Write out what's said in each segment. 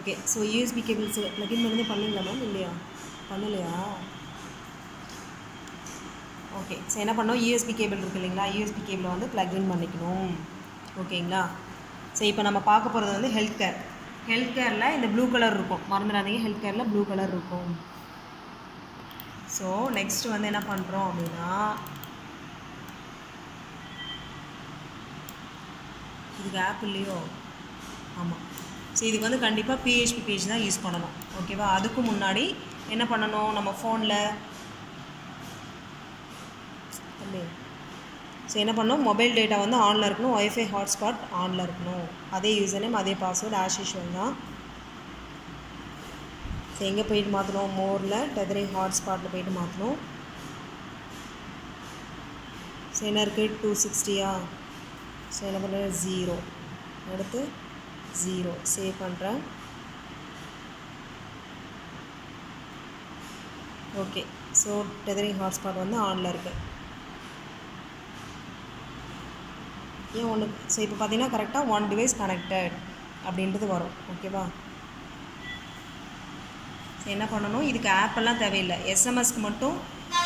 Okay so USB cables plugin பண்ணி பண்ணீங்களா ma'am இல்லையா பண்ணலையா ஓகே ஸோ என்ன பண்ணோம் யூஎஸ்பி கேபிள் இருக்குது இல்லைங்களா யூஎஸ்பி கேபிளை வந்து ப்ளக்இன் பண்ணிக்கணும் ஓகேங்களா ஸோ இப்போ நம்ம பார்க்க போகிறது வந்து ஹெல்த் கேர் ஹெல்த் கேரில் இந்த ப்ளூ கலர் இருக்கும் மறந்துடாதீங்க ஹெல்த் கேரில் ப்ளூ கலர் இருக்கும் ஸோ நெக்ஸ்ட் வந்து என்ன பண்ணுறோம் அப்படின்னா இதுக்கு ஆப் இல்லையோ ஆமாம் ஸோ இதுக்கு வந்து கண்டிப்பாக பிஹெச்பி பேஜ் தான் யூஸ் பண்ணணும் ஓகேவா அதுக்கு முன்னாடி என்ன பண்ணணும் நம்ம ஃபோனில் ஸோ என்ன பண்ணணும் மொபைல் டேட்டா வந்து ஆனில் இருக்கணும் ஒய்ஃபை ஹாட்ஸ்பாட் ஆனில் இருக்கணும் அதே யூசர் நேம் அதே பாஸ்வேர்டு ஆஸ் யூஷுவல் தான் ஸோ எங்கே போயிட்டு மாற்றணும் மோரில் டெதரிங் ஹாட்ஸ்பாட்டில் போயிட்டு மாற்றணும் ஸோ என்ன இருக்குது டூ சிக்ஸ்டியா ஸோ என்ன பண்ணுறேன் ஜீரோ அடுத்து ஜீரோ சேவ் பண்ணுறேன் ஓகே ஸோ டெதரிங் ஹாட்ஸ்பாட் வந்து ஆனில் இருக்குது ஏன் ஒன்று ஸோ இப்போ பார்த்தீங்கன்னா கரெக்டாக ஒன் டிவைஸ் கனெக்டட் அப்படின்றது வரும் ஓகேவா ஸோ என்ன பண்ணணும் இதுக்கு ஆப்பெல்லாம் தேவையில்லை எஸ்எம்எஸ்க்கு மட்டும்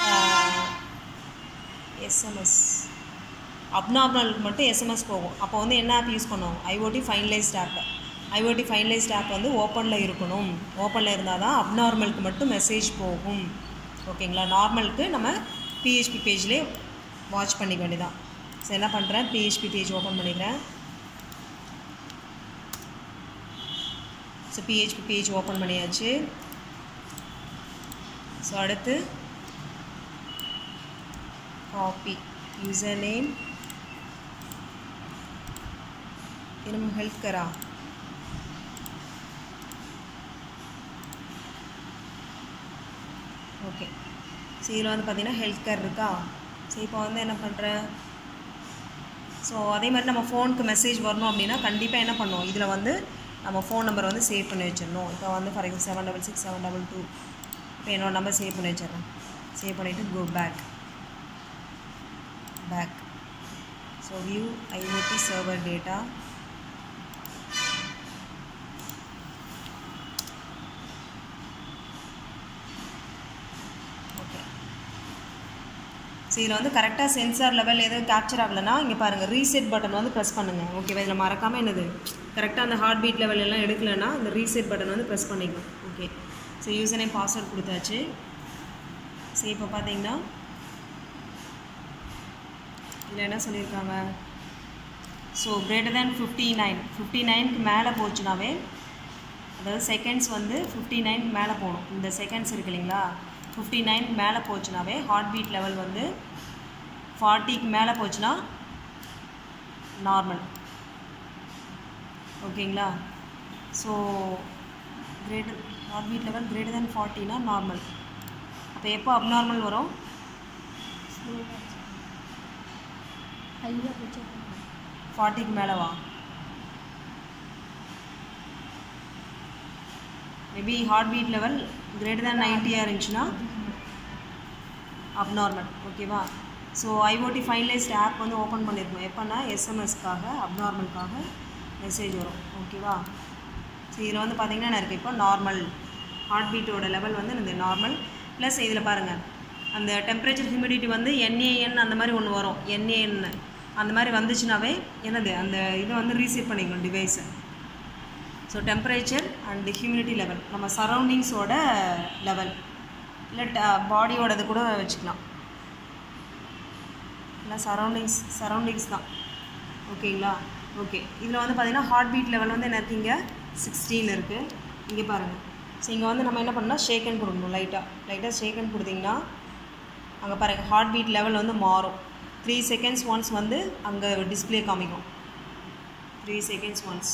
எஸ்எம்எஸ் அப்நார்மலுக்கு மட்டும் எஸ்எம்எஸ் போகும் அப்போ வந்து என்ன ஆப் யூஸ் பண்ணுவோம் IoT finalised app IoT finalised app வந்து ஓப்பனில் இருக்கணும் ஓப்பனில் இருந்தால் தான் அப்நார்மலுக்கு மட்டும் மெசேஜ் போகும் ஓகேங்களா நார்மலுக்கு நம்ம பிஹெச்பி பேஜ்லேயே வாட்ச் பண்ணிக்க வேண்டியதான் ஸோ என்ன பண்ணுறேன் பிஹெச்பி பேஜ் ஓப்பன் பண்ணிக்கிறேன் ஸோ பிஹெச்பி பேஜ் ஓப்பன் பண்ணியாச்சு ஸோ அடுத்து காப்பி யூசர் நேம் இன்னும் ஹெல்த் கரா ஓகே ஸோ இதில் வந்து பார்த்தீங்கன்னா ஹெல்த் கேர் இருக்கா ஸோ இப்போ வந்து என்ன பண்ணுறேன் ஸோ அதே மாதிரி நம்ம ஃபோனுக்கு மெசேஜ் வரணும் அப்படின்னா கண்டிப்பாக என்ன பண்ணுவோம் இதில் வந்து நம்ம ஃபோன் நம்பர் வந்து சேவ் பண்ணி வச்சிடணும் இப்போ வந்து for example seven double six seven double two இப்போ என்னோட நம்பர் சேவ் பண்ணி வச்சிடுறேன் சேவ் பண்ணிவிட்டு go back back so view IoT server data okay so இதில் வந்து கரெக்டாக சென்சார் லெவல் எதுவும் கேப்சர் ஆகலைன்னா இங்கே பாருங்கள் ரீசெட் பட்டன் வந்து ப்ரெஸ் பண்ணுங்கள் ஓகேவா இதில் மறக்காமல் என்னது கரெக்டாக அந்த ஹார்ட் பீட் லெவல் எல்லாம் எடுக்கலைன்னா இந்த ரீசெட் பட்டன் வந்து ப்ரெஸ் பண்ணிக்கலாம் okay so user name password கொடுத்தாச்சு ஸோ இப்போ பார்த்தீங்கன்னா இதில் என்ன சொல்லியிருக்காங்க so greater than fifty nine fifty நைனுக்கு மேலே போச்சுனாவே அதாவது செகண்ட்ஸ் வந்து ஃபிஃப்டி நைனுக்கு மேலே போகணும் இந்த செகண்ட்ஸ் இருக்கு இல்லைங்களா ஃபிஃப்டி நைனுக்கு மேலே போச்சுனாவே ஹார்ட் பீட் லெவல் வந்து ஃபார்ட்டிக்கு மேலே போச்சுன்னா நார்மல் ஓகேங்களா so greater heartbeat level greater than ஃபார்ட்டினா நார்மல் அப்போ எப்போ அப்நார்மல் வரும் ஐயா போச்சு ஃபார்ட்டிக்கு மேலேவா maybe heartbeat level greater than நைன்ட்டியாக இருந்துச்சுன்னா அப்நார்மல் ஓகேவா ஸோ ஐஓடி ஃபைனலைஸ்ட் ஆப் வந்து ஓப்பன் பண்ணியிருக்கோம் எப்போனா எஸ்எம்எஸ்க்காக அப்நார்மலுக்காக மெசேஜ் வரும் ஓகேவா ஸோ இதில் வந்து பார்த்தீங்கன்னா என்ன இருக்குது இப்போ நார்மல் ஹார்ட் பீட்டோட லெவல் வந்து இந்த நார்மல் ப்ளஸ் இதில் பாருங்கள் அந்த டெம்பரேச்சர் ஹியூமிடிட்டி வந்து என்ஏஎன் அந்த மாதிரி ஒன்று வரும் என்ஏஎன் அந்த மாதிரி வந்துச்சுனாவே என்னது அந்த இதை வந்து ரீசெட் பண்ணிக்கணும் டிவைஸை so temperature and humidity level நம்ம சரௌண்டிங்ஸோட லெவல் இல்லை பாடியோடது கூட வச்சுக்கலாம் இல்லை சரௌண்டிங்ஸ் சரௌண்டிங்ஸ் தான் ஓகேங்களா ஓகே இதில் வந்து பார்த்தீங்கன்னா ஹார்ட் பீட் லெவல் வந்து என்ன இருக்குங்க சிக்ஸ்டீன் இருக்குது இங்கே பாருங்கள் ஸோ இங்கே வந்து நம்ம என்ன பண்ணால் ஷேக்கன் கொடுக்கணும் லைட்டாக லைட்டாக ஷேக்கன் கொடுத்தீங்கன்னா அங்கே பாருங்கள் ஹார்ட் பீட் லெவல் வந்து மாறும் த்ரீ செகண்ட்ஸ் ஒன்ஸ் வந்து அங்கே டிஸ்ப்ளே காமிக்கும் three seconds once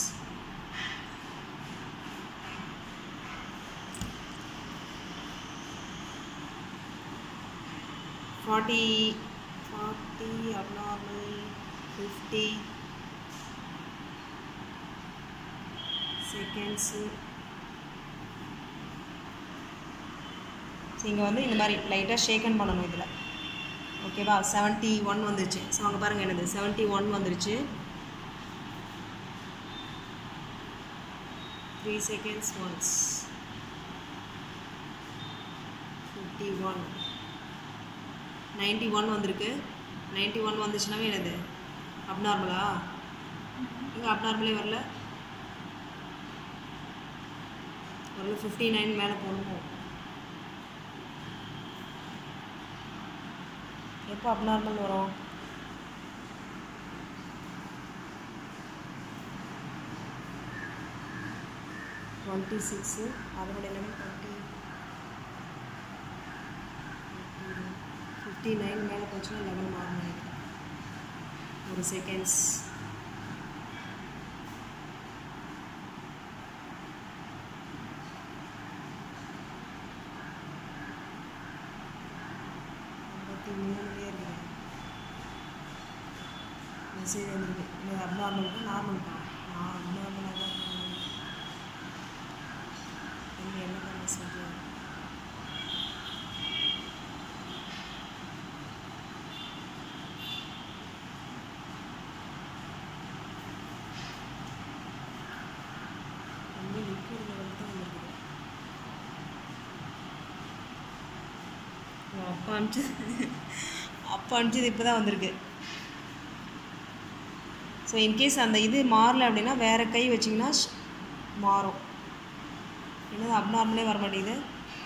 forty forty abnormal fifty seconds so இங்கே வந்து இந்த மாதிரி லைட்டாக ஷேக்கன் பண்ணணும் இதில் ஓகேவா செவன்ட்டி ஒன் வந்துருச்சு ஸோ அங்கே பாருங்கள் என்னது செவன்ட்டி ஒன் வந்துருச்சு three seconds once fifty one ninety one வந்திருக்கு நைன்ட்டி ஒன் வந்துச்சுனாவே என்னது அப்நார்மலா இங்கே அப்நார்மலே வரல வரல ஃபிஃப்டி நைன் மேலே போகணுமோ எப்போ அப்நார்மல் வரும் டுவெண்ட்டி சிக்ஸு அதோட எல்லாமே டுவெண்ட்டி ஃபிஃப்டி நைன் மேலே போச்சுன்னா லெவன் மாறும் நினைக்கிறேன் ஒரு செகண்ட்ஸ் ஐம்பத்தி மூணுலேயே இருக்குது மெசேஜ் வந்துருக்கு இது அப்நார்மலுக்கு நார்மலுக்கா நான் அப்நார்மலாக தான் இருக்கேன். எங்க என்ன மெசேஜ் ரொம்ப லிக்விட் லெவல் தான் இருக்குது ஓ, அப்பா அனுப்பிச்சது அப்பா அனுப்பிச்சது இப்போ தான் வந்திருக்கு ஸோ இன்கேஸ் அந்த இது மாறல அப்படின்னா வேறு கை வச்சிங்கன்னா ஷ்- மாறும் என்னது அப்நார்மலே வர மாட்டேங்குது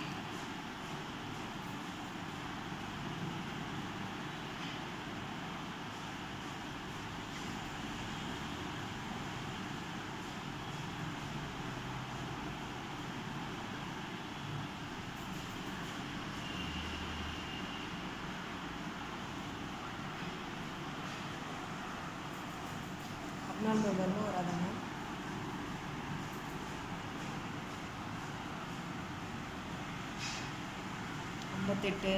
அப்நார்மல் வருமா வராதாங்க ஐம்பத்தெட்டு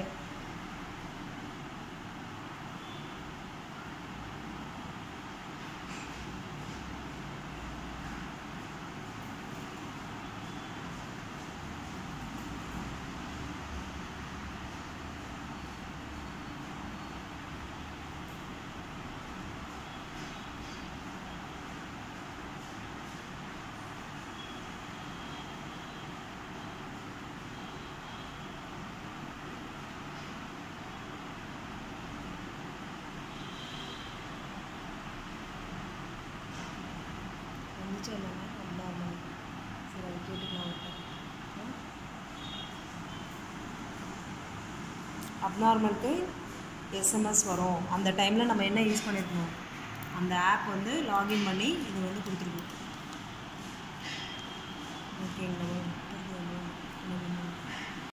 வந்துச்சா இல்லைங்க அப்நார்மல் சரி அது கேட்டுக்கலாம் அவர்கிட்ட அப்நார்மலுக்கு எஸ்எம்எஸ் வரும் அந்த டைமில் நம்ம என்ன யூஸ் பண்ணியிருக்கணும் அந்த ஆப் வந்து லாகின் பண்ணி இது வந்து கொடுத்துருக்கணும் ஓகேங்களா